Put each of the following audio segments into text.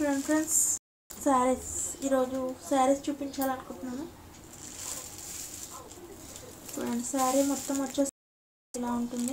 Afternoon friends saris ఈరోజు శారీస్ చూపించాలనుకుంటున్నాను చూడండి శారీ మొత్తం వచ్చేసి ఇలా ఉంటుంది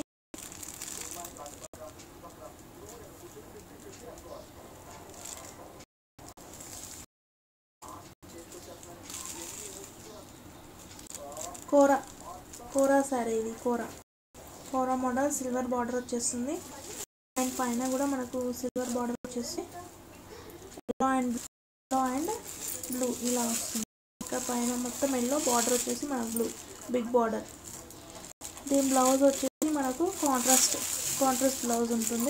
కూర కూర శారీ ఇది కూర కూర మోడల్ సిల్వర్ బార్డర్ వచ్చేస్తుంది అండ్ పైన కూడా మనకు సిల్వర్ బార్డర్ వచ్చేసి yellow and yellow and blue ఇలా వస్తుంది ఇక్కడ పైన మొత్తం ఎల్లో బార్డర్ వచ్చేసి మనకు బ్లూ బిగ్ బార్డర్ దీని బ్లౌజ్ వచ్చేసి మనకు కాంట్రాస్ట్ కాంట్రాస్ట్ బ్లౌజ్ ఉంటుంది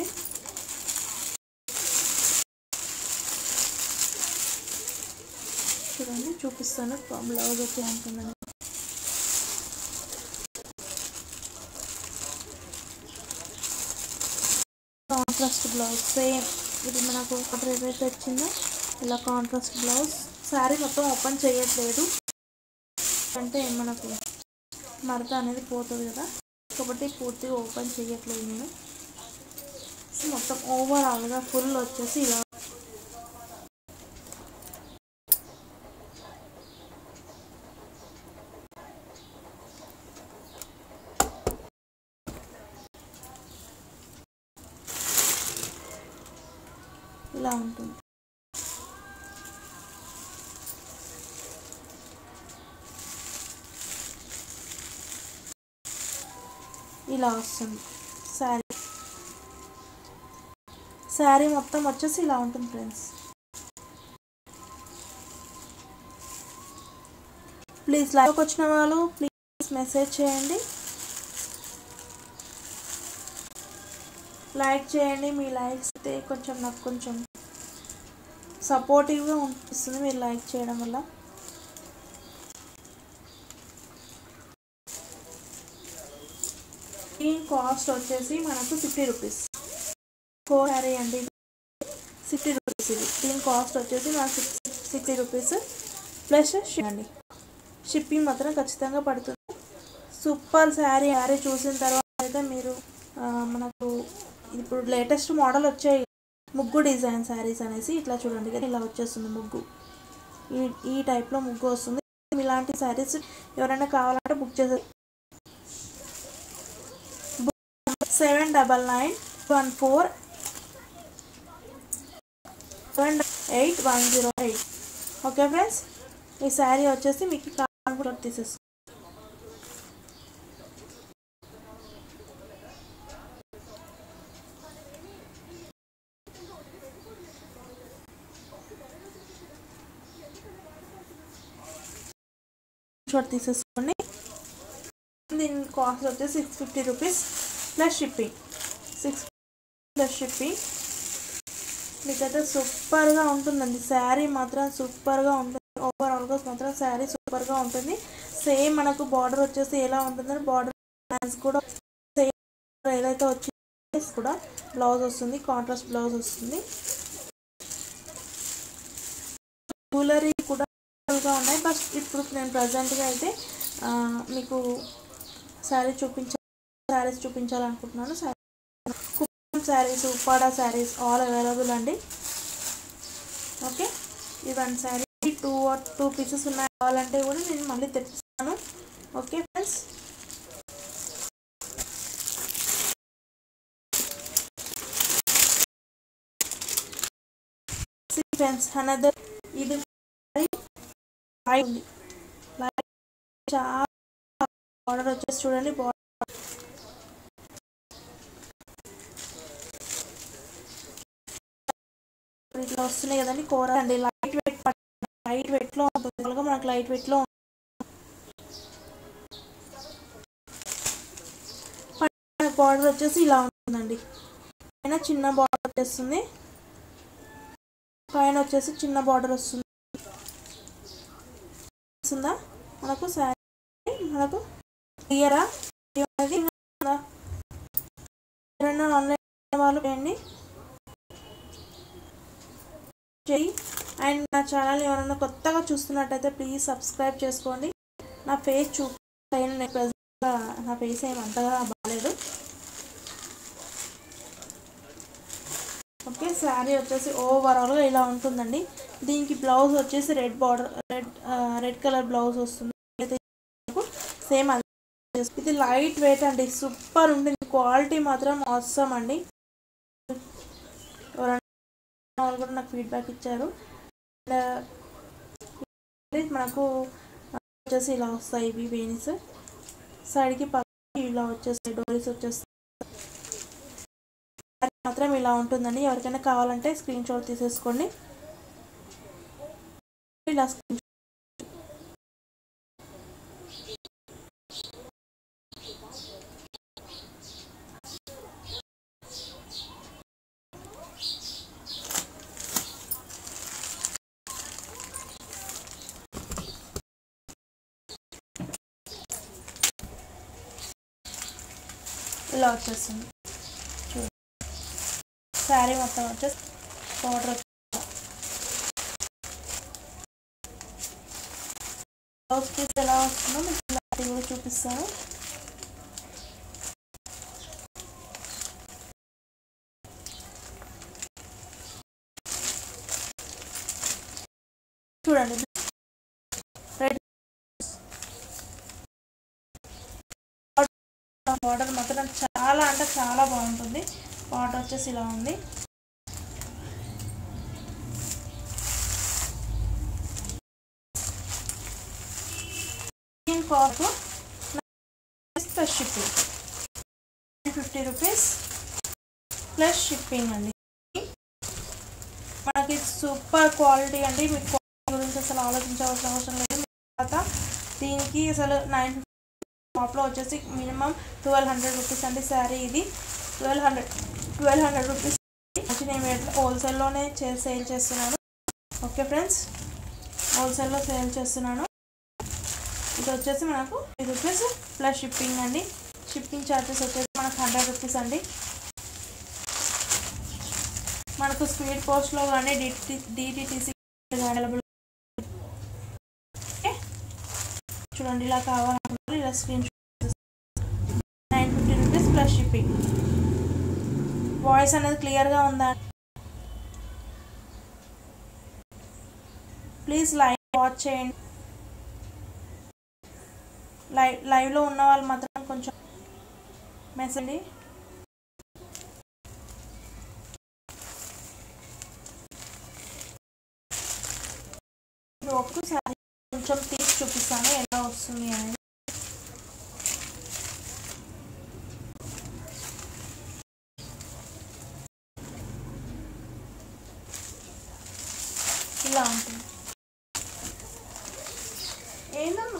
చూడండి చూపిస్తాను బ్లౌజ్ వచ్చి ఉంటుందని కాంట్రాస్ట్ బ్లౌజ్ సేమ్ ఇది మనకు ఆర్డర్ ఏదైతే వచ్చిందో ఇలా కాంట్రాస్ట్ బ్లౌజ్ శారీ మొత్తం ఓపెన్ చేయట్లేదు అంటే మనకు మడత అనేది పోతుంది కదా కాబట్టి పూర్తిగా ఓపెన్ చేయట్లేదు నేను మొత్తం ఓవరాల్గా ఫుల్ వచ్చేసి ఇలా ఇలా ఉంటుంది ఇలా వస్తుంది శారీ శారీ మొత్తం వచ్చేసి ఇలా ఉంటుంది ఫ్రెండ్స్ ప్లీజ్ లైవ్కి వచ్చిన వాళ్ళు ప్లీజ్ మెసేజ్ చేయండి లైక్ చేయండి మీ లైక్స్ అయితే కొంచెం నాకు కొంచెం సపోర్టివ్గా అనిపిస్తుంది మీరు లైక్ చేయడం వల్ల దీని కాస్ట్ వచ్చేసి మనకు ఫిఫ్టీ రూపీస్ ఫోర్ హ్యారీ అండి సిక్స్టీ రూపీస్ ఇది దీని కాస్ట్ వచ్చేసి మనకు సిక్స్టీ రూపీస్ ప్లస్ అండి షిప్పింగ్ మాత్రం ఖచ్చితంగా పడుతుంది సూపర్ శారీ శారీ చూసిన తర్వాత అయితే మీరు మనకు ఇప్పుడు లేటెస్ట్ మోడల్ వచ్చాయి ముగ్గు డిజైన్ శారీస్ అనేసి ఇట్లా చూడండి కదా ఇలా వచ్చేస్తుంది ముగ్గు ఈ ఈ టైప్లో ముగ్గు వస్తుంది ఇలాంటి శారీస్ ఎవరైనా కావాలంటే బుక్ చేసే seven double nine one four seven eight one zero eight okay friends ఈ శారీ వచ్చేసి మీకు కావాలనుకుంటే తీసేస్తుంది షార్ట్ తీసేసుకోండి దీని కాస్ట్ వచ్చేసి six fifty rupees plus shipping six plus shipping మీకైతే సూపర్గా ఉంటుందండి శారీ మాత్రం సూపర్గా ఉంటుంది ఓవరాల్గా మాత్రం శారీ సూపర్గా ఉంటుంది సేమ్ మనకు బార్డర్ వచ్చేసి ఎలా ఉంటుందని బార్డర్ హ్యాండ్స్ కూడా సేమ్ ఏదైతే వచ్చిందో కూడా బ్లౌజ్ వస్తుంది కాంట్రాస్ట్ బ్లౌజ్ వస్తుంది జ్యువెలరీ కూడా గా ఉన్నాయి బట్ ఇప్పుడు నేను ప్రజెంట్గా అయితే మీకు శారీ చూపించ శారీస్ చూపించాలనుకుంటున్నాను కుప్పం శారీస్ ఉప్పాడ శారీస్ ఆల్ అవైలబుల్ అండి ఓకే ఈ one sari two two pieces ఉన్నాయి కావాలంటే కూడా నేను మళ్ళీ తెప్పిస్తాను ఓకే ఫ్రెండ్స్ ఫ్రెండ్స్ అనదర్ ఇది ఉంది చాలా బార్డర్ వచ్చేసి చూడండి బార్డర్ ఇట్లా వస్తున్నాయి కదండి కూర అండి లైట్ వెయిట్ లైట్ వెయిట్లో ఉంటుంది మనకు లైట్ వెయిట్లో బార్డర్ వచ్చేసి ఇలా ఉంటుందండి పైన చిన్న బార్డర్ వచ్చేస్తుంది పైన వచ్చేసి చిన్న బార్డర్ వస్తుంది వస్తుందా మనకు శారీ మనకు క్లియరా అనేది ఎవరైనా ఆన్లైన్ వాళ్ళు చేయండి చేయి అండ్ నా ఛానల్ ఎవరైనా కొత్తగా చూస్తున్నట్టయితే ప్లీజ్ సబ్స్క్రైబ్ చేసుకోండి నా ఫేస్ చూ నా ఫేస్ ఏమి అంతగా బాగాలేదు ఓకే శారీ వచ్చేసి ఓవరాల్గా ఇలా ఉంటుందండి దీనికి బ్లౌజ్ వచ్చేసి red border red red colour blouse వస్తుంది సేమ్ అది ఇది లైట్ వెయిట్ అండి సూపర్ ఉంటుంది క్వాలిటీ మాత్రం అవసరం అండి ఎవరైనా వాళ్ళు కూడా నాకు ఫీడ్బ్యాక్ ఇచ్చారు అండ్ మనకు వచ్చేసి ఇలా వస్తాయి ఇవి వెయిన్స్ సైడ్కి పక్కకి ఇలా వచ్చేస్తాయి డోరీస్ వచ్చేస్తాయి మాత్రం ఇలా ఉంటుందండి ఎవరికైనా కావాలంటే స్క్రీన్ షాట్ తీసేసుకోండి ఇలా స్క్రీన్ ఇలా వచ్చేస్తుంది చూడండి శారీ మొత్తం వచ్చేసి పౌడర్ బ్లౌజ్ పీస్ ఎలా వస్తుందో మీకు ఇలా అది కూడా చూపిస్తాను చూడండి రెడ్ బార్డర్ మాత్రం చాలా అంటే చాలా బాగుంటుంది బార్డర్ వచ్చేసి ఇలా ఉంది cost plus shipping fifty rupees plus shipping అండి మనకి సూపర్ క్వాలిటీ అండి మీకు క్వాలిటీ గురించి అసలు ఆలోచించవలసిన అవసరం లేదు తర్వాత దీనికి అసలు నైన్ షాప్లో వచ్చేసి మినిమం ట్వెల్వ్ హండ్రెడ్ రూపీస్ అండి శారీ ఇది twelve hundred twelve hundred rupees వచ్చి నేను ఎట్లా హోల్సేల్లోనే చే సేల్ చేస్తున్నాను ఓకే ఫ్రెండ్స్ హోల్సేల్లో సేల్ చేస్తున్నాను ఇది వచ్చేసి మనకు ఇది రూపీస్ ప్లస్ షిప్పింగ్ అండి షిప్పింగ్ ఛార్జెస్ వచ్చేసి మనకు హండ్రెడ్ రూపీస్ అండి మనకు స్పీడ్ పోస్ట్లో కానీ డిటి డిటిటీసీ అవైలబుల్ చూడండి ఇలా కావాలనుకుంటే ఇలా screen nine fifty rupees plus shipping voice అనేది క్లియర్గా ఉందా ప్లీజ్ లైవ్ వాచ్ చేయండి లైవ్ లైవ్లో ఉన్న వాళ్ళు మాత్రం కొంచెం మెసేజ్ ఒక్కసారి కొంచెం తీసి చూపిస్తాను ఎలా వస్తుంది అనేది ఇలా ఉంటుంది ఏందమ్మా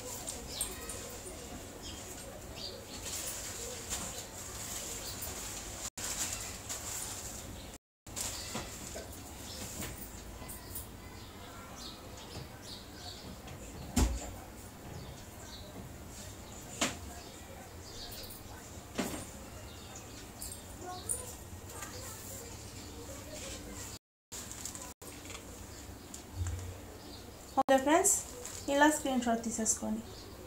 ఓకే ఫ్రెండ్స్ ఇలా స్క్రీన్ షాట్ తీసేసుకోండి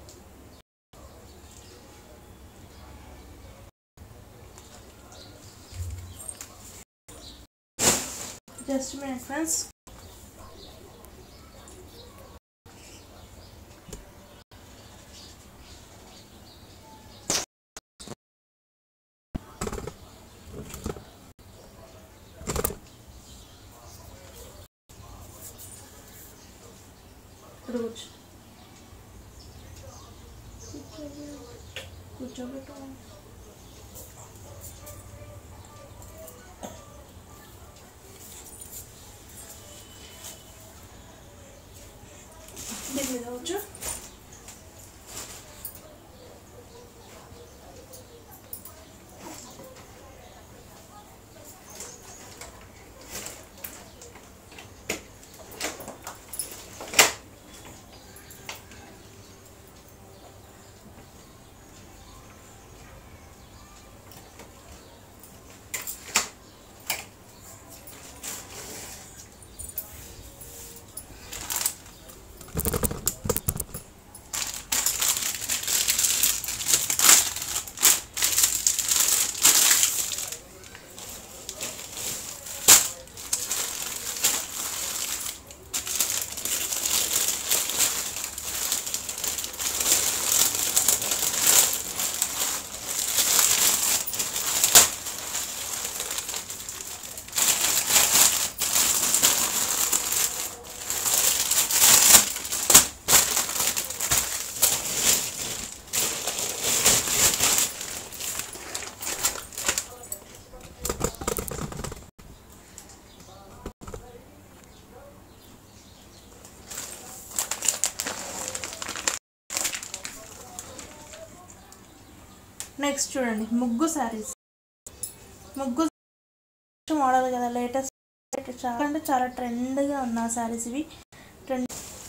జస్ట్ మినిట్ ఫ్రెండ్స్ ఇప్పుడు కూర్చో కూర్చోబెట్టు దీని మీద కూర్చో నెక్స్ట్ చూడండి ముగ్గు శారీస్ ముగ్గు మోడల్ కదా లేటెస్ట్ చాలా అంటే చాలా ట్రెండ్గా ఉన్న శారీస్ ఇవి ట్రెండ్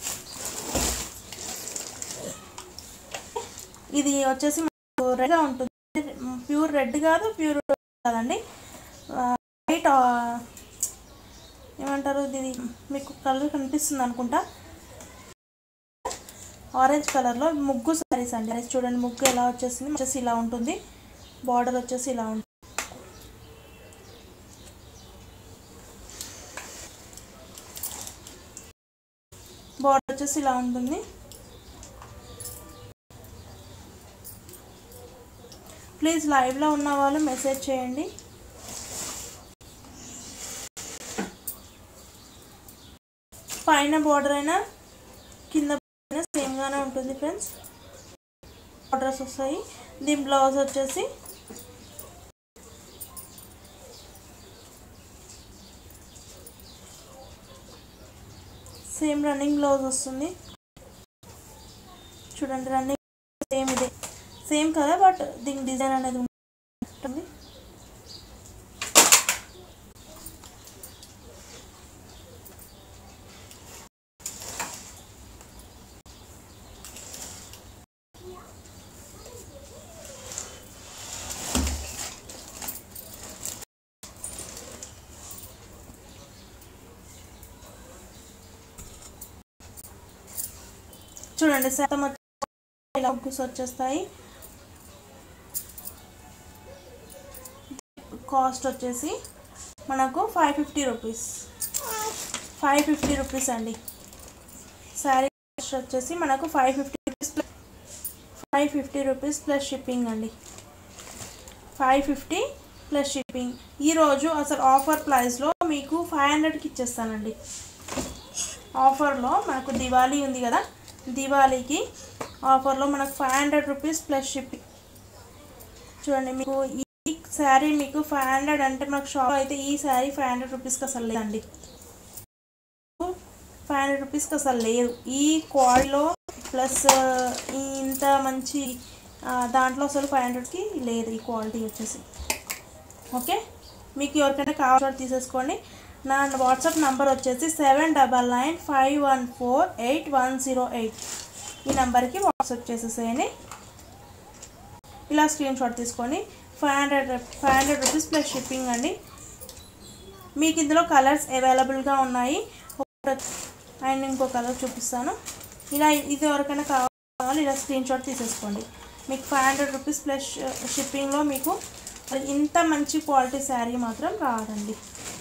ఇది వచ్చేసి రెడ్గా ఉంటుంది ప్యూర్ రెడ్ కాదు ప్యూర్ కాదండి వైట్ ఏమంటారు ఇది మీకు కలర్ కనిపిస్తుంది అనుకుంటా ఆరెంజ్ కలర్లో ముగ్గు సారీస్ అండి అది చూడండి ముగ్గు ఎలా వచ్చేసింది వచ్చేసి ఇలా ఉంటుంది బార్డర్ వచ్చేసి ఇలా ఉంటుంది బార్డర్ వచ్చేసి ఇలా ఉంటుంది ప్లీజ్ లైవ్లో ఉన్న వాళ్ళు మెసేజ్ చేయండి పైన బార్డర్ అయినా కింద అయినా సేమ్గానే ఉంటుంది ఫ్రెండ్స్ బార్డర్స్ వస్తాయి దీని బ్లౌజ్ వచ్చేసి సేమ్ రన్నింగ్ బ్లౌజ్ వస్తుంది చూడండి రన్నింగ్ సేమ్ ఇదే సేమ్ కదా బట్ దీని డిజైన్ అనేది ఉంటుంది చూడండి శాతం ఇలా ముగ్గుస్ వచ్చేస్తాయి కాస్ట్ వచ్చేసి మనకు five fifty rupees five fifty rupees అండి శారీ కాస్ట్ వచ్చేసి మనకు five fifty rupees five fifty rupees plus shipping అండి ఫైవ్ ఫిఫ్టీ ప్లస్ షిప్పింగ్ ఈరోజు అసలు ఆఫర్ ప్రైస్లో మీకు ఫైవ్ హండ్రెడ్కి ఇచ్చేస్తానండి ఆఫర్లో మనకు దివాళీ ఉంది కదా దివాళీకి ఆఫర్లో మనకు five hundred rupees plus shipping చూడండి మీకు ఈ శారీ మీకు ఫైవ్ హండ్రెడ్ అంటే మనకు షాప్ అయితే ఈ శారీ ఫైవ్ హండ్రెడ్ రూపీస్కి అసలు లేదండి ఫైవ్ హండ్రెడ్ రూపీస్కి అసలు లేదు ఈ క్వాలిటీలో ప్లస్ ఈ ఇంత మంచి ఆ, దాంట్లో అసలు ఫైవ్ హండ్రెడ్కి లేదు ఈ క్వాలిటీ వచ్చేసి ఓకే మీకు ఎవరికైనా కావాలో తీసేసుకోండి నా వాట్సాప్ నంబర్ వచ్చేసి seven double nine five one four eight one zero eight ఈ నెంబర్కి వాట్సాప్ చేసేసేయండి ఇలా స్క్రీన్ షాట్ తీసుకొని five hundred five hundred rupees plus shipping అండి మీకు ఇందులో కలర్స్ అవైలబుల్గా ఉన్నాయి అండ్ ఇంకో కలర్ చూపిస్తాను ఇలా ఇది ఎవరికైనా కావాలి ఇలా స్క్రీన్ షాట్ తీసేసుకోండి మీకు ఫైవ్ హండ్రెడ్ రూపీస్ ప్లస్ షిప్పింగ్లో మీకు ఇంత మంచి క్వాలిటీ శారీ మాత్రం రాదండి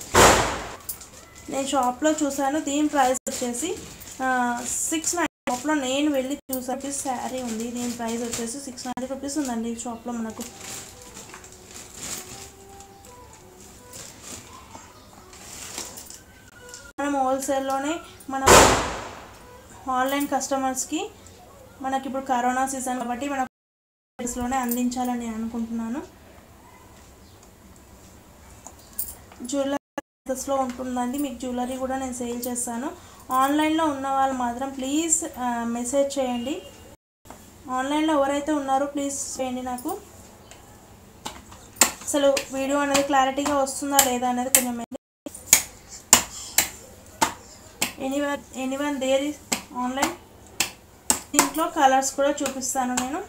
నేను షాప్లో చూసాను దీని ప్రైస్ వచ్చేసి సిక్స్ నైన్ షాప్లో నేను వెళ్ళి చూసాను శారీ ఉంది దీని ప్రైస్ వచ్చేసి సిక్స్ హండ్రెడ్ రూపీస్ ఉందండి ఈ షాప్లో మనకు మనం హోల్సేల్లోనే మనం ఆన్లైన్ కస్టమర్స్కి మనకి ఇప్పుడు కరోనా సీజన్ కాబట్టి మన ప్రైస్లోనే అందించాలని నేను అనుకుంటున్నాను జ్యువెలరీస్లో ఉంటుందండి మీకు జ్యువెలరీ కూడా నేను సేల్ చేస్తాను ఆన్లైన్లో ఉన్న వాళ్ళు మాత్రం ప్లీజ్ మెసేజ్ చేయండి ఆన్లైన్లో ఎవరైతే ఉన్నారో ప్లీజ్ చేయండి నాకు అసలు వీడియో అనేది క్లారిటీగా వస్తుందా లేదా అనేది కొంచెం anyone anyone there is online దీంట్లో కలర్స్ కూడా చూపిస్తాను నేను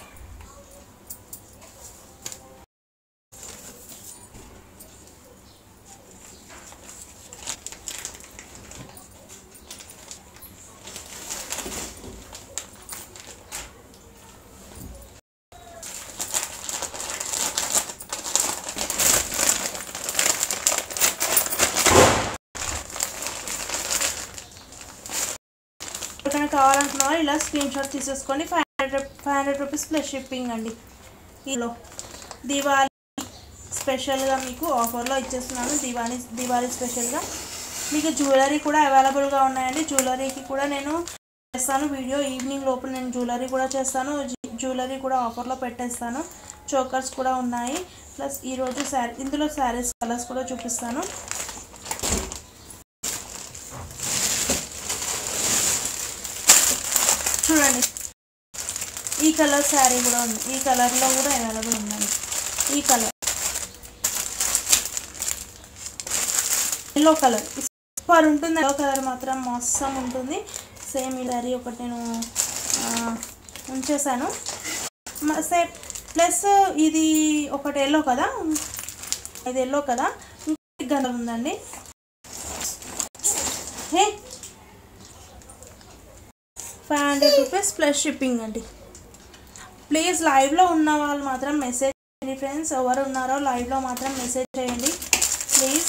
ఎవరికైనా కావాలనుకున్న వాళ్ళు ఇలా స్క్రీన్ షాట్ తీసేసుకొని five hundred five hundred rupees plus shipping అండి ఈలో దివాళీ స్పెషల్గా మీకు ఆఫర్లో ఇచ్చేస్తున్నాను దివాళీ దివాళీ స్పెషల్గా మీకు జ్యువెలరీ కూడా అవైలబుల్గా ఉన్నాయండి జ్యువెలరీకి కూడా నేను చేస్తాను వీడియో ఈవినింగ్ లోపు నేను జ్యువెలరీ కూడా చేస్తాను జి- జ్యువెలరీ కూడా ఆఫర్లో పెట్టేస్తాను చోకర్స్ కూడా ఉన్నాయి ప్లస్ ఈరోజు శారీ ఇందులో శారీస్ కలర్స్ కూడా చూపిస్తాను చూడండి ఈ కలర్ శారీ కూడా ఉంది ఈ కలర్లో కూడా అవైలబుల్ ఉందండి ఈ కలర్ ఎల్లో కలర్ సూపర్ ఉంటుంది ఎల్లో కలర్ మాత్రం మోసం ఉంటుంది సేమ్ ఈ శారీ ఒకటి నేను ఆ, ఉంచేసాను సేమ్ ప్లస్ ఇది ఒకటి ఎల్లో కదా ఇది ఎల్లో కదా ఇంకొక గంధం ఉందండి hey five hundred rupees plus shipping అండి ప్లీజ్ లైవ్లో ఉన్న వాళ్ళు మాత్రం మెసేజ్ చేయండి ఫ్రెండ్స్ ఎవరు ఉన్నారో లైవ్లో మాత్రం మెసేజ్ చేయండి ప్లీజ్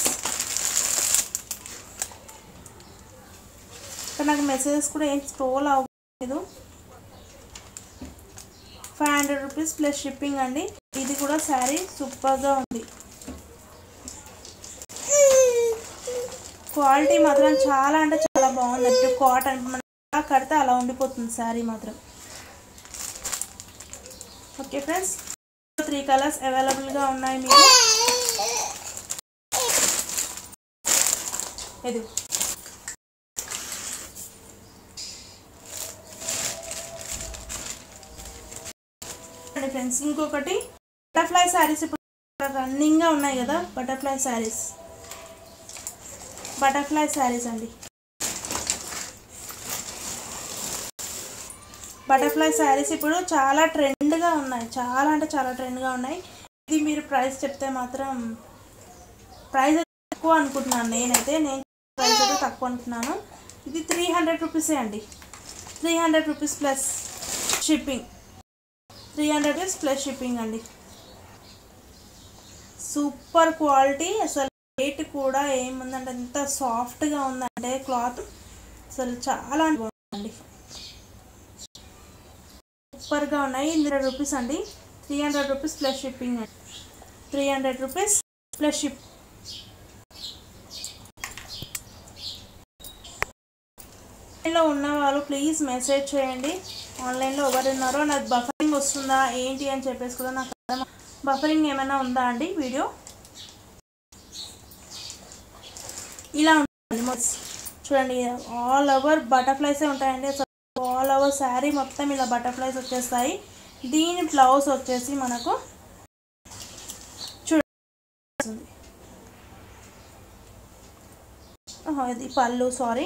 ఇక్కడ నాకు మెసేజెస్ కూడా ఏం స్క్రోల్ అవ్వలేదు five hundred rupees plus shipping అండి ఇది కూడా శారీ సూపర్గా ఉంది క్వాలిటీ మాత్రం చాలా అంటే చాలా బాగుంది కాటన్ మనం ఎలా కడితే అలా ఉండిపోతుంది శారీ మాత్రం ఓకే ఫ్రెండ్స్ త్రీ కలర్స్ అవైలబుల్గా ఉన్నాయి మీకు ఇది ఫ్రెండ్స్ ఇంకొకటి బటర్ఫ్లై శారీస్ ఇప్పుడు రన్నింగ్గా ఉన్నాయి కదా బటర్ఫ్లై శారీస్ బటర్ఫ్లై శారీస్ అండి బటర్ఫ్లై శారీస్ ఇప్పుడు చాలా ట్రెండ్గా ఉన్నాయి చాలా అంటే చాలా ట్రెండ్గా ఉన్నాయి ఇది మీరు ప్రైస్ చెప్తే మాత్రం ప్రైస్ తక్కువ అనుకుంటున్నాను నేనైతే నేను ప్రైస్ అయితే తక్కువ అనుకుంటున్నాను ఇది త్రీ హండ్రెడ్ రూపీసే అండి three hundred rupees plus shipping three hundred rupees plus shipping అండి సూపర్ క్వాలిటీ అసలు రేట్ కూడా ఏముందంటే ఎంత సాఫ్ట్గా ఉందంటే క్లాత్ అసలు చాలా బాగుందండి సూపర్గా ఉన్నాయి హండ్రెడ్ రూపీస్ అండి three hundred rupees plus shipping అండి three hundred rupees plus ship ఆన్లైన్లో ఉన్న వాళ్ళు ప్లీజ్ మెసేజ్ చేయండి ఆన్లైన్లో ఎవరు ఉన్నారో నాకు బఫరింగ్ వస్తుందా ఏంటి అని చెప్పేసి కూడా నాకు అర్థం బఫరింగ్ ఏమైనా ఉందా అండి వీడియో ఇలా ఉంటుంది మొత్తం చూడండి ఆల్ ఓవర్ బటర్ఫ్లైసే ఉంటాయండి ఆల్ ఓవర్ శారీ మొత్తం ఇలా బటర్ఫ్లైస్ వచ్చేస్తాయి దీని బ్లౌజ్ వచ్చేసి మనకు చూడండి ఓహో, ఇది పళ్ళు సారీ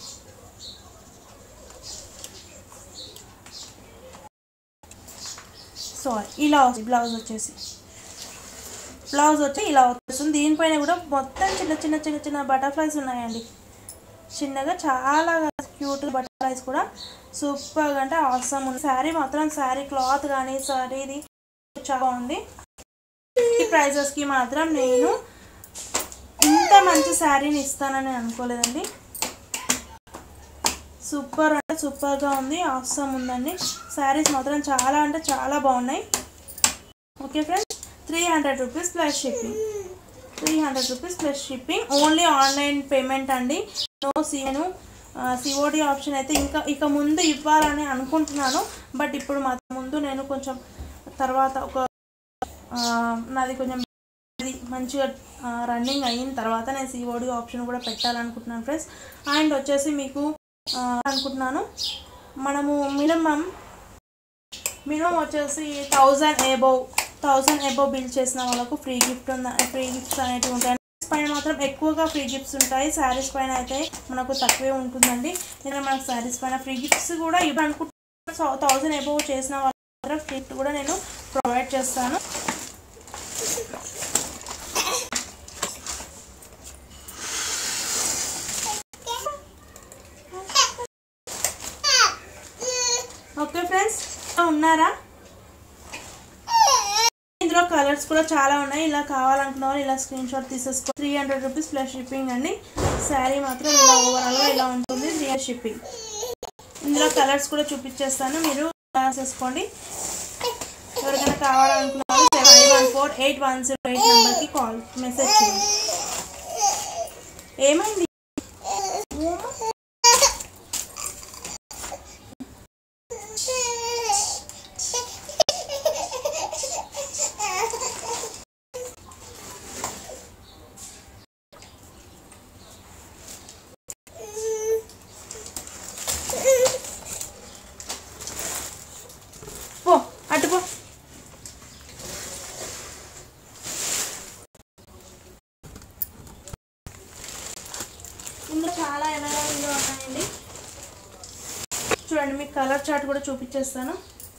సారీ ఇలా వస్తుంది బ్లౌజ్ వచ్చేసి బ్లౌజ్ వచ్చి ఇలా వస్తుంది దీనిపైన కూడా మొత్తం చిన్న చిన్న చిన్న చిన్న బటర్ఫ్లైస్ ఉన్నాయండి చిన్నగా చాలా క్యూట్ బటర్ఫ్లైస్ కూడా సూపర్గా అంటే అవసరం ఉంది శారీ మాత్రం శారీ క్లాత్ కానీ శారీది చాలా బాగుంది ఈ ప్రైజెస్కి మాత్రం నేను ఇంత మంచి శారీని ఇస్తానని అనుకోలేదండి సూపర్ అంటే సూపర్గా ఉంది అవసరం ఉందండి శారీస్ మాత్రం చాలా అంటే చాలా బాగున్నాయి okay friends three hundred rupees plus shipping three hundred rupees plus shipping only online payment అండి నో సీను సిఓడి ఆప్షన్ అయితే ఇంకా ఇక ముందు ఇవ్వాలని అనుకుంటున్నాను బట్ ఇప్పుడు మా ముందు నేను కొంచెం తర్వాత ఒక ఆ, నాది కొంచెం ఇది మంచిగా రన్నింగ్ అయిన తర్వాత నేను సిఓడి ఆప్షన్ కూడా పెట్టాలనుకుంటున్నాను ఫ్రెండ్స్ అండ్ వచ్చేసి మీకు ఆ, అనుకుంటున్నాను మనము మినిమం మినిమం వచ్చేసి thousand above thousand above bill చేసిన వాళ్ళకు ఫ్రీ గిఫ్ట్ ఉన్న ఫ్రీ గిఫ్ట్స్ అనేవి ఉంటాయి పైన మాత్రం ఎక్కువగా ఫ్రీ గిఫ్ట్స్ ఉంటాయి శారీస్ పైన అయితే మనకు తక్కువే ఉంటుందండి నేను మనకు శారీస్ పైన ఫ్రీ గిఫ్ట్స్ కూడా ఇవ్వనుకుంటున్నాను థౌజండ్ ఎబోవ్ చేసిన వాళ్ళ మాత్రం గిఫ్ట్ కూడా నేను ప్రొవైడ్ చేస్తాను ఓకే ఫ్రెండ్స్ ఉన్నారా ఇందులో కలర్స్ కూడా చాలా ఉన్నాయి ఇలా కావాలనుకున్న వాళ్ళు ఇలా స్క్రీన్ షాట్ తీసేసుకో three hundred rupees plus shipping అండి శారీ మాత్రం ఇలా ఓవరాల్గా ఇలా ఉంటుంది త్రీ షిప్పింగ్ ఇందులో కలర్స్ కూడా చూపించేస్తాను మీరు చేసుకోండి ఎవరికైనా కావాలనుకున్న వాళ్ళు five one four eight one zero eight నెంబర్కి కాల్ మెసేజ్ చేయండి ఏమైంది కూడా చూపించేస్తాను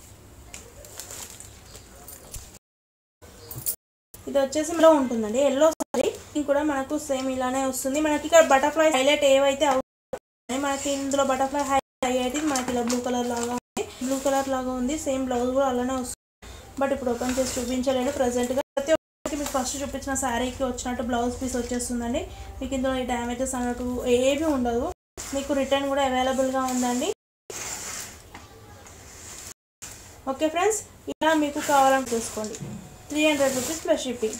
ఇది వచ్చేసి మనలో ఉంటుందండి ఎల్లో సారీ ఇది కూడా మనకు సేమ్ ఇలానే వస్తుంది మనకి ఇక్కడ బటర్ఫ్లై హైలైట్ ఏవైతే అవుతాయి మనకి ఇందులో బటర్ఫ్లై హైలైట్ అయ్యేది మనకి ఇలా బ్లూ కలర్ లాగా ఉంది బ్లూ కలర్ లాగా ఉంది సేమ్ బ్లౌజ్ కూడా అలానే వస్తుంది బట్ ఇప్పుడు ఓపెన్ చేసి చూపించలేను ప్రజెంట్గా ప్రతి ఒక్కరికి మీకు ఫస్ట్ చూపించిన శారీకి వచ్చినట్టు బ్లౌజ్ పీస్ వచ్చేస్తుందండి మీకు ఇందులో ఈ డ్యామేజెస్ అన్నట్టు ఏమీ ఉండదు మీకు రిటర్న్ కూడా అవైలబుల్గా ఉందండి ఓకే ఫ్రెండ్స్ ఇలా మీకు కావాలని చూసుకోండి three hundred rupees plus shipping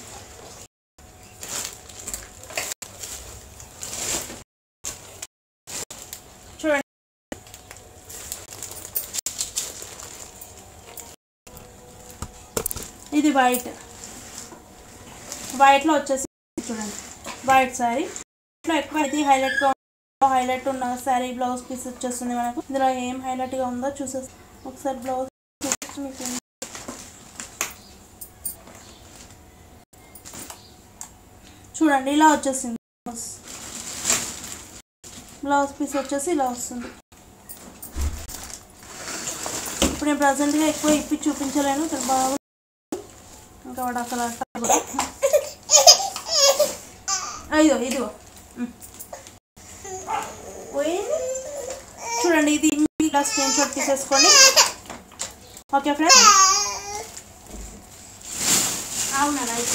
చూడండి ఇది వైట్ వైట్లో వచ్చేసి చూడండి వైట్ శారీ ఇట్లా ఎక్కువ ఇది హైలైట్గా హైలైట్ ఉన్న శారీ బ్లౌజ్ పీస్ వచ్చేస్తుంది మనకు ఇందులో ఏం హైలైట్గా ఉందో చూసే ఒకసారి బ్లౌజ్ చూపించి మీకు చూడండి ఇలా వచ్చేసింది బ్లౌజ్ బ్లౌజ్ పీస్ వచ్చేసి ఇలా వస్తుంది ఇప్పుడు నేను ప్రజెంట్గా ఎక్కువ ఇప్పి చూపించలేను ఇక్కడ బాగా ఇంకా వాడు అసలు అట్ట కూడా. అయ్యో ఇదిగో ఉమ్. పోయింది చూడండి ఇది ఇలా స్క్రీన్ షాట్ తీసేసుకోండి ఓకే ఫ్రెండ్స్ అవునా రైట్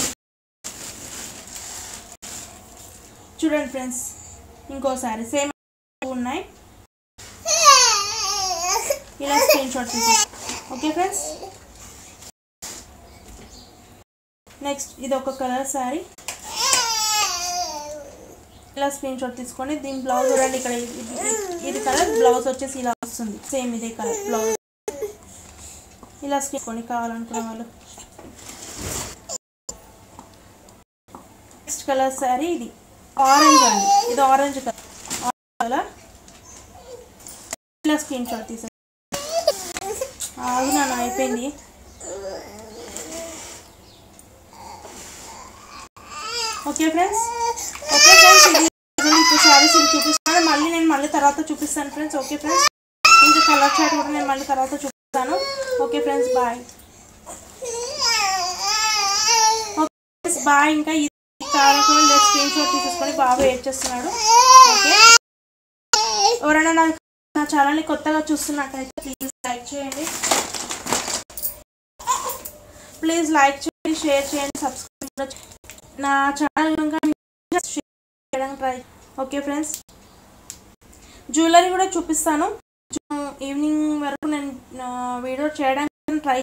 చూడండి ఫ్రెండ్స్ ఇంకోసారి సేమ్ ఉన్నాయి ఇలా స్క్రీన్ షాట్ తీసేసి ఓకే ఫ్రెండ్స్ నెక్స్ట్ ఇది ఒక కలర్ శారీ ఇలా స్క్రీన్ షాట్ తీసుకోండి దీని బ్లౌజ్ చూడండి ఇక్కడ ఇది- ఇది- ఇది కలర్ బ్లౌజ్ వచ్చేసి ఇలా వస్తుంది సేమ్ ఇదే కలర్ బ్లౌజ్ ఇలా తీసుకోండి కావాలనుకున్న వాళ్ళు నెక్స్ట్ కలర్ శారీ ఇది ఆరెంజ్ అండి ఇది ఆరెంజ్ కలర్ ఆరెంజ్ కలర్ ఇలా స్క్రీన్ షాట్ తీసే ఆగు నాన్న అయిపోయింది ఓకే ఫ్రెండ్స్ ఓకే ఫ్రెండ్స్ ఇది ఇది ఇప్పుడు శారీస్ ఇది చూపిస్తాను మళ్ళీ నేను మళ్ళీ తర్వాత చూపిస్తాను ఫ్రెండ్స్ ఓకే ఫ్రెండ్స్ ఇంకా కలర్ చాట్ కూడా నేను మళ్ళీ తర్వాత చూపిస్తాను okay friends bye okay friends bye ఇంకా ఇది కావాలనుకుని స్క్రీన్ షాట్ తీసేసుకొని బాగా వెయిట్ చేస్తున్నాడు ఓకే ఎవరైనా నా నా ఛానల్ని కొత్తగా చూస్తున్నట్టయితే ప్లీజ్ లైక్ చేయండి ప్లీజ్ లైక్ చేయండి షేర్ చేయండి సబ్స్క్రైబ్ కూడా చేయండి. నా ఛానల్ కనుక మీకు షేర్ చేయడానికి ట్రై ఓకే ఫ్రెండ్స్ జ్యువెలరీ కూడా చూపిస్తాను ఈవినింగ్ వరకు నేను ఆ, వీడియో చేయడానికి try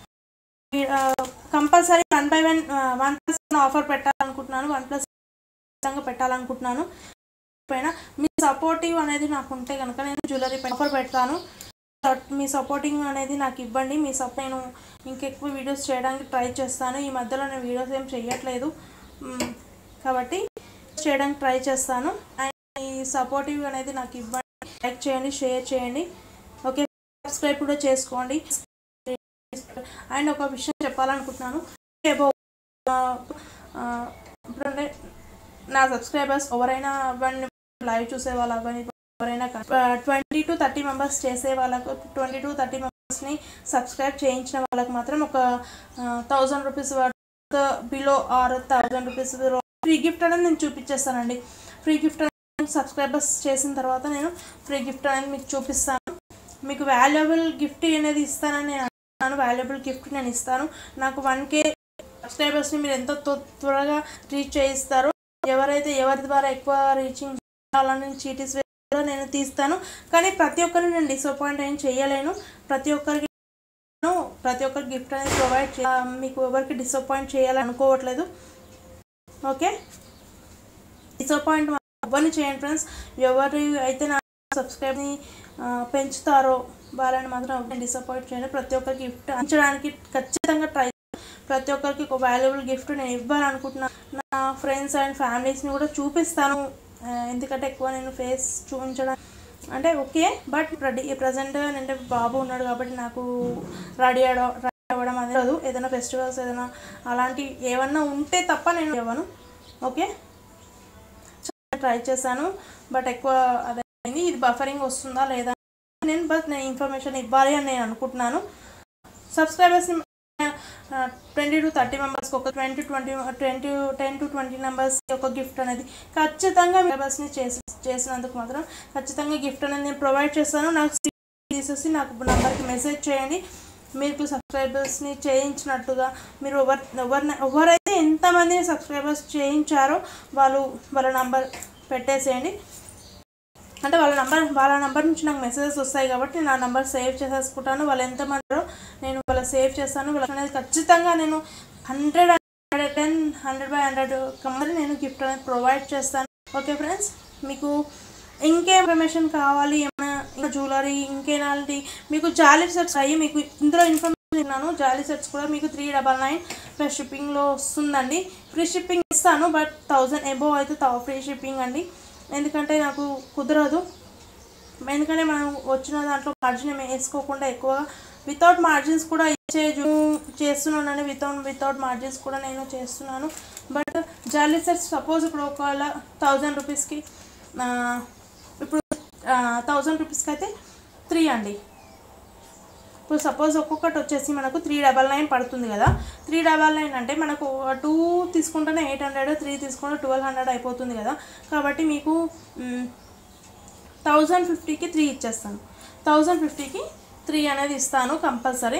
compulsory one by one one plus offer పెట్టాలనుకుంటున్నాను వన్ ప్లస్ పెట్టాలనుకుంటున్నాను పైన మీ సపోర్టివ్ అనేది నాకు ఉంటే కనుక నేను జ్యువెలరీ ఆఫర్ పెడతాను మీ సపోర్టింగ్ అనేది నాకు ఇవ్వండి మీ సప్ నేను ఇంకెక్కువ వీడియోస్ చేయడానికి ట్రై చేస్తాను ఈ మధ్యలో నేను వీడియోస్ ఏం చేయట్లేదు మ్, కాబట్టి చేయడానికి ట్రై చేస్తాను అండ్ ఈ సపోర్టివ్ అనేది నాకు ఇవ్వండి లైక్ చేయండి షేర్ చేయండి ఓకే సబ్స్క్రైబ్ కూడా చేసుకోండి అండ్ ఒక విషయం చెప్పాలనుకుంటున్నాను అబౌ ఇప్పుడంటే నా సబ్స్క్రైబర్స్ ఎవరైనా అవ్వండి లైవ్ చూసే వాళ్ళు అవ్వని ఎవరైనా ట్వంటీ టు థర్టీ మెంబర్స్ చేసే వాళ్ళకు ట్వంటీ టు థర్టీ మెంబర్స్ని సబ్స్క్రైబ్ చేయించిన వాళ్ళకి మాత్రం ఒక thousand rupees below or thousand rupees free gift అనేది నేను చూపించేస్తానండి ఫ్రీ గిఫ్ట్ అనేది సబ్స్క్రైబర్స్ చేసిన తర్వాత నేను ఫ్రీ గిఫ్ట్ అనేది మీకు చూపిస్తాను మీకు వాల్యుబుల్ గిఫ్ట్ అనేది ఇస్తానని నేను అనుకుంటున్నాను వాల్యుబుల్ గిఫ్ట్ నేను ఇస్తాను నాకు వన్ కే సబ్స్క్రైబర్స్ని మీరు ఎంత త్వ- త్వరగా రీచ్ చేయిస్తారో ఎవరైతే ఎవరి ద్వారా ఎక్కువ రీచింగ్ చేయాలని చీటీస్ కూడా నేను తీస్తాను కానీ ప్రతి ఒక్కరిని నేను డిసప్పాయింట్ ఏం చేయలేను ప్రతి ఒక్కరికి నేను ప్రతి ఒక్కరి గిఫ్ట్ అనేది ప్రొవైడ్ చే మీకు ఎవరికి డిసప్పాయింట్ చేయాలని అనుకోవట్లేదు ఓకే డిసప్పాయింట్ ఎవరిని చేయండి ఫ్రెండ్స్ ఎవరు అయితే నా సబ్స్క్రైబ్ని పెంచుతారో వాళ్ళని మాత్రం డిసప్పాయింట్ చేయండి ప్రతి ఒక్కరికి గిఫ్ట్ అంచడానికి ఖచ్చితంగా ట్రై ప్రతి ఒక్కరికి ఒక వాల్యుబుల్ గిఫ్ట్ నేను ఇవ్వాలనుకుంటున్నాను నా ఫ్రెండ్స్ అండ్ ఫ్యామిలీస్ని కూడా చూపిస్తాను ఆ, ఎందుకంటే ఎక్కువ నేను ఫేస్ చూపించడం అంటే ఓకే బట్ రెడీ ప్రజెంట్ అంటే బాబు ఉన్నాడు కాబట్టి నాకు రెడీ అవ్వడం రెడీ అవ్వడం అనేది రాదు. ఏదైనా ఫెస్టివల్స్ ఏదైనా అలాంటి ఏమన్నా ఉంటే తప్ప నేను ఇవ్వను ఓకే ట్రై చేశాను బట్ ఎక్కువ అదే అయింది ఇది బఫరింగ్ వస్తుందా లేదా నేను బట్ నేను ఇన్ఫర్మేషన్ ఇవ్వాలి అని నేను అనుకుంటున్నాను సబ్స్క్రైబర్స్ని ట్వంటీ టు థర్టీ మెంబర్స్కి ఒక twenty twenty twenty ten two twenty members ఒక గిఫ్ట్ అనేది ఖచ్చితంగా మెంబర్స్ని చేసి చేసినందుకు మాత్రం ఖచ్చితంగా గిఫ్ట్ అనేది నేను ప్రొవైడ్ చేస్తాను నాకు తీసేసి నాకు నంబర్కి మెసేజ్ చేయండి మీకు సబ్స్క్రైబర్స్ని చేయించినట్టుగా మీరు ఎవరు ఎవరిని ఎవరైతే ఎంతమంది సబ్స్క్రైబర్స్ చేయించారో వాళ్ళు వాళ్ళ నంబర్ పెట్టేసేయండి అంటే వాళ్ళ నంబర్ వాళ్ళ నంబర్ నుంచి నాకు మెసేజెస్ వస్తాయి కాబట్టి నా నంబర్ సేవ్ చేసేసుకుంటాను వాళ్ళు ఎంతమంది నేను వాళ్ళ సేవ్ చేస్తాను వాళ్ళకి అనేది ఖచ్చితంగా నేను hundred hundred ten hundred by hundred compulsory నేను గిఫ్ట్ అనేది ప్రొవైడ్ చేస్తాను ఓకే ఫ్రెండ్స్ మీకు ఇంకే ఇన్ఫర్మేషన్ కావాలి ఏమైనా ఇంకా జ్యువెలరీ ఇంకేనాటి మీకు జాలీ సెట్స్ అయ్యి మీకు ఇందులో ఇన్ఫర్మేషన్ ఇన్నాను జాలీ సెట్స్ కూడా మీకు త్రీ డబల్ నైన్ ప్లస్ షిప్పింగ్లో వస్తుందండి ఫ్రీ షిప్పింగ్ ఇస్తాను బట్ థౌజండ్ ఎబోవ్ అయితే ఫ్రీ షిప్పింగ్ అండి ఎందుకంటే నాకు కుదరదు ఎందుకంటే మనం వచ్చిన దాంట్లో మార్జిన్ ఏమి వేసుకోకుండా ఎక్కువగా వితౌట్ మార్జిన్స్ కూడా ఇచ్చే జూ- చేస్తున్నానండి వితౌట్ వితౌట్ మార్జిన్స్ కూడా నేను చేస్తున్నాను బట్ జాలీ సెట్స్ సపోజ్ ఇప్పుడు ఒకవేళ థౌజండ్ రూపీస్కి ఇప్పుడు థౌజండ్ రూపీస్కి అయితే త్రీ అండి ఇప్పుడు సపోజ్ ఒక్కొక్కటి వచ్చేసి మనకు త్రీ డబల్ నైన్ పడుతుంది కదా త్రీ డబల్ నైన్ అంటే మనకు టూ తీసుకుంటేనే ఎయిట్ హండ్రెడ్ త్రీ తీసుకుంటే ట్వెల్వ్ హండ్రెడ్ అయిపోతుంది కదా కాబట్టి మీకు థౌజండ్ ఫిఫ్టీకి త్రీ ఇచ్చేస్తాను థౌజండ్ ఫిఫ్టీకి త్రీ అనేది ఇస్తాను కంపల్సరీ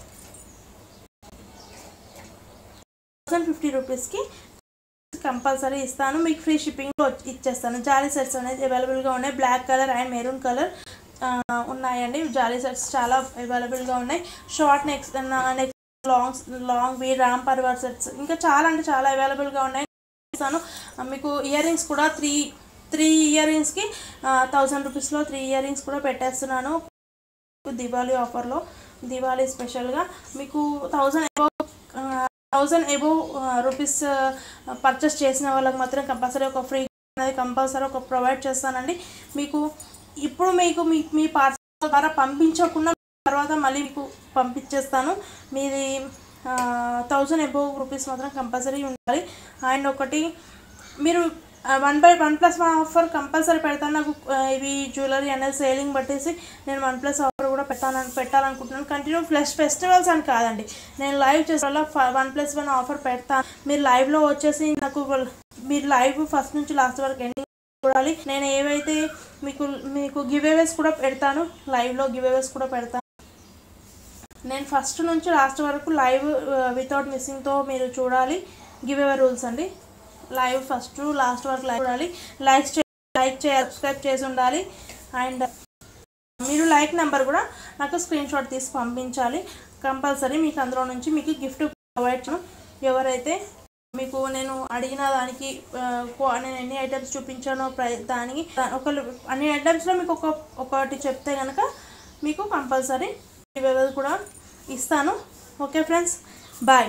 థౌజండ్ ఫిఫ్టీ రూపీస్కి కంపల్సరీ ఇస్తాను మీకు ఫ్రీ షిప్పింగ్లో ఇచ్చేస్తాను జాలీ సెట్స్ అనేది అవైలబుల్గా ఉన్నాయి black colour and maroon colour ఉన్నాయండి జాలీ సెట్స్ చాలా అవైలబుల్గా ఉన్నాయి short necks next long long V రామ్ పర్వర్ సెట్స్ ఇంకా చాలా అంటే చాలా అవైలబుల్గా ఉన్నాయి ఇస్తాను ఆ, మీకు ఇయర్ రింగ్స్ కూడా త్రీ త్రీ ఇయర్ రింగ్స్కి థౌజండ్ రూపీస్లో త్రీ ఇయర్ రింగ్స్ కూడా పెట్టేస్తున్నాను దివాళీ ఆఫర్లో దివాళీ స్పెషల్గా మీకు thousand above thousand above rupees purchase చేసిన వాళ్ళకి మాత్రం కంపల్సరీ ఒక ఫ్రీ అనేది కంపల్సరీ ఒక ప్రొవైడ్ చేస్తానండి మీకు ఇప్పుడు మీకు మీ మీ పార్సల్ ద్వారా పంపించకుండా తర్వాత మళ్ళీ మీకు పంపించేస్తాను మీది థౌజండ్ అబౌవ్ రూపీస్ మాత్రం కంపల్సరీ ఉండాలి అండ్ ఒకటి మీరు one by one plus one offer compulsory పెడతాను నాకు ఆ, ఇవి జ్యువెలరీ అనేది సేలింగ్ పట్టేసి నేను వన్ ప్లస్ ఆఫర్ కూడా పెట్టాలని పెట్టాలనుకుంటున్నాను కంటిన్యూ ప్లస్ ఫెస్టివల్స్ అని కాదండి నేను లైవ్ చేసే వల్ల వన్ ప్లస్ వన్ ఆఫర్ పెడతాను మీరు లైవ్లో వచ్చేసి నాకు వాళ్ళ- మీరు లైవ్ ఫస్ట్ నుంచి లాస్ట్ వరకు ఎండింగ్ చూడాలి నేను ఏవైతే మీకు మీకు గివ్ అవేస్ కూడా పెడతాను లైవ్లో గివ్ అవేస్ కూడా పెడతాను నేను ఫస్ట్ నుంచి లాస్ట్ వరకు లైవ్ వితౌట్ మిస్సింగ్తో మీరు చూడాలి గివ్ అవే రూల్స్ అండి లైవ్ ఫస్ట్ లాస్ట్ వరకు లైవ్ చూడాలి లైక్ చే లైక్ చే సబ్స్క్రైబ్ చేసి ఉండాలి అండ్ మీరు లైక్ నెంబర్ కూడా నాకు స్క్రీన్ షాట్ తీసి పంపించాలి కంపల్సరీ మీకు అందులో నుంచి మీకు గిఫ్ట్ ప్రొవైడ్ చేయను ఎవరైతే మీకు నేను అడిగిన దానికి ఆ, కో- నేను ఎన్ని ఐటమ్స్ చూపించానో ప్రై దానికి దా- ఒక అన్ని ఐటమ్స్లో మీకు ఒక ఒకటి చెప్తే కనుక మీకు కంపల్సరీ ఇవి కూడా ఇస్తాను ఓకే ఫ్రెండ్స్ బాయ్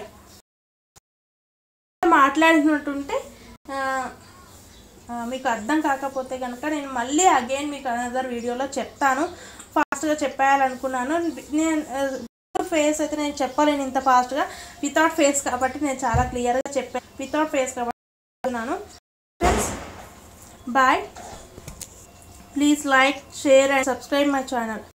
మాట్లాడినట్టుంటే ఆ, ఆ, మీకు అర్థం కాకపోతే కనుక నేను మళ్ళీ అగైన్ మీకు అనదర్ వీడియోలో చెప్తాను ఫాస్ట్గా చెప్పేయాలనుకున్నాను నేను ఫేస్ అయితే నేను చెప్పలేను ఇంత ఫాస్ట్గా వితౌట్ ఫేస్ కాబట్టి నేను చాలా క్లియర్గా చెప్పాను వితౌట్ ఫేస్ కాబట్టి చెప్తున్నాను friends bye please like share and subscribe my channel